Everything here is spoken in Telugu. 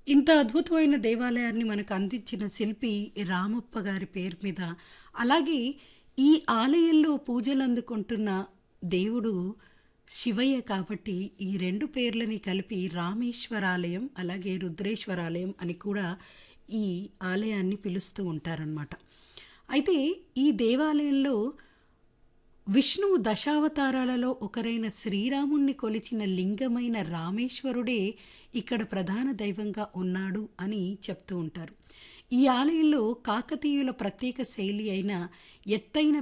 ఇంత అద్భుతమైన దేవాలయాన్ని మనకు అందించిన శిల్పి రామప్ప గారి పేరు మీద అలాగే ఈ ఆలయంలో పూజలు అందుకుంటున్న దేవుడు శివయ్య కాబట్టి ఈ రెండు పేర్లని కలిపి రామేశ్వరాలయం అలాగే రుద్రేశ్వరాలయం అని కూడా ఈ ఆలయాన్ని పిలుస్తూ ఉంటారనమాట అయితే ఈ దేవాలయంలో విష్ణువు దశావతారాలలో ఒకరైన శ్రీరాముణ్ణి కొలిచిన లింగమైన రామేశ్వరుడే ఇక్కడ ప్రధాన దైవంగా ఉన్నాడు అని చెప్తూ ఉంటారు ఈ ఆలయంలో కాకతీయుల ప్రత్యేక శైలి అయిన ఎత్తైన